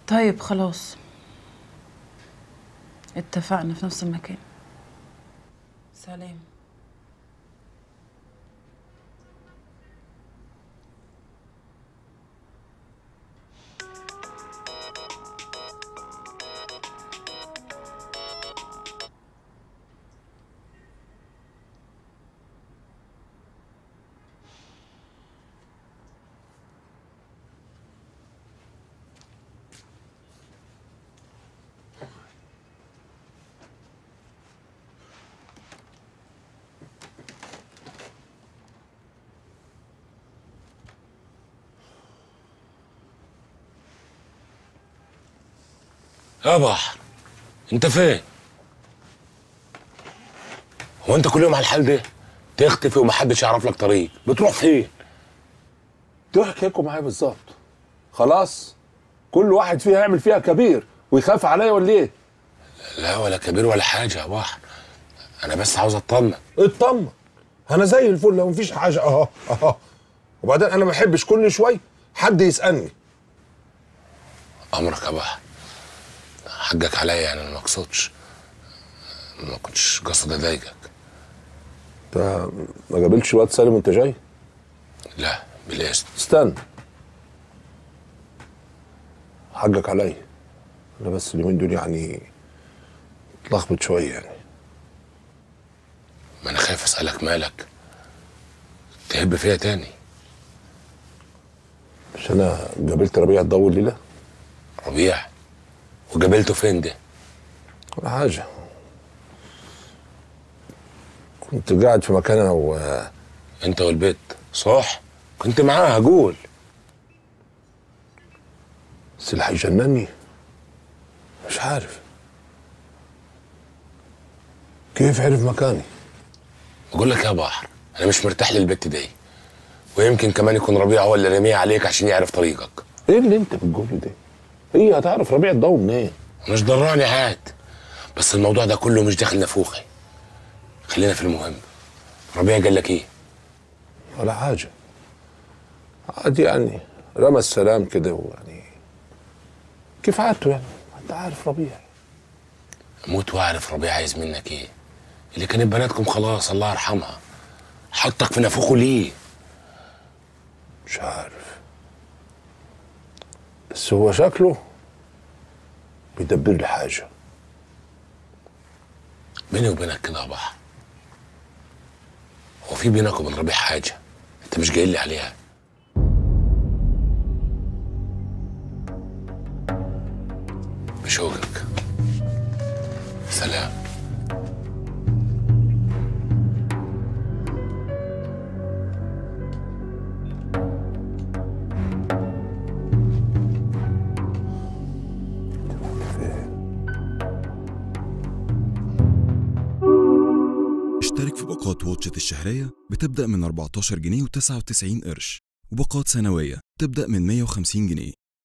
طيب خلاص اتفقنا في نفس المكان سلام يا بحر انت فين؟ هو انت كل يوم على الحال ده؟ تختفي ومحدش يعرف لك طريق، بتروح فين؟ تحكي لكم معايا بالظبط خلاص كل واحد فيها يعمل فيها كبير ويخاف عليا ولا ايه؟ لا ولا كبير ولا حاجة يا بحر أنا بس عاوز أطمن اطمن انا زي الفل لو مفيش حاجه اهو اهو وبعدين انا ما بحبش كل شويه حد يسالني أمرك يا بحر حقك عليا يعني أنا ما أقصدش ما كنتش قصد أضايقك انت ما قابلتش واد سالم وانت جاي؟ لا بالإذن استنى حقك عليا انا بس اليومين دول يعني اتلخبط شويه يعني ما أنا خايف أسألك مالك تهب فيا تاني مش انا قابلت ربيع الضو الليله ربيع وقابلته فين ده؟ ولا حاجه كنت قاعد في مكان انا و أنت والبيت صح؟ كنت معاها قول بس اللي هيجنني مش عارف كيف عرف مكاني بقول لك يا بحر أنا مش مرتاح للبت دي ويمكن كمان يكون ربيع هو اللي رميه عليك عشان يعرف طريقك ايه اللي انت بتقوله ده هي هتعرف ربيع الضو منين مش ضراني عاد بس الموضوع ده كله مش داخل نافوخي خلينا في المهم ربيع قال لك ايه ولا حاجه عادي يعني رمى السلام كده ويعني كيف عادته يعني انت عارف ربيع اموت واعرف ربيع عايز منك ايه اللي كانت بناتكم خلاص الله يرحمها حطك في نافوخه ليه مش عارف بس هو شكله بيدبر لي حاجه بيني وبينك كده يا بحر هو في بينك وبين ربيع حاجه انت مش جاي لي عليها بشوقك سلام اشترك في باقات واتشت الشهرية بتبدأ من 14 جنيه و99 قرش وباقات سنوية تبدأ من 150 جنيه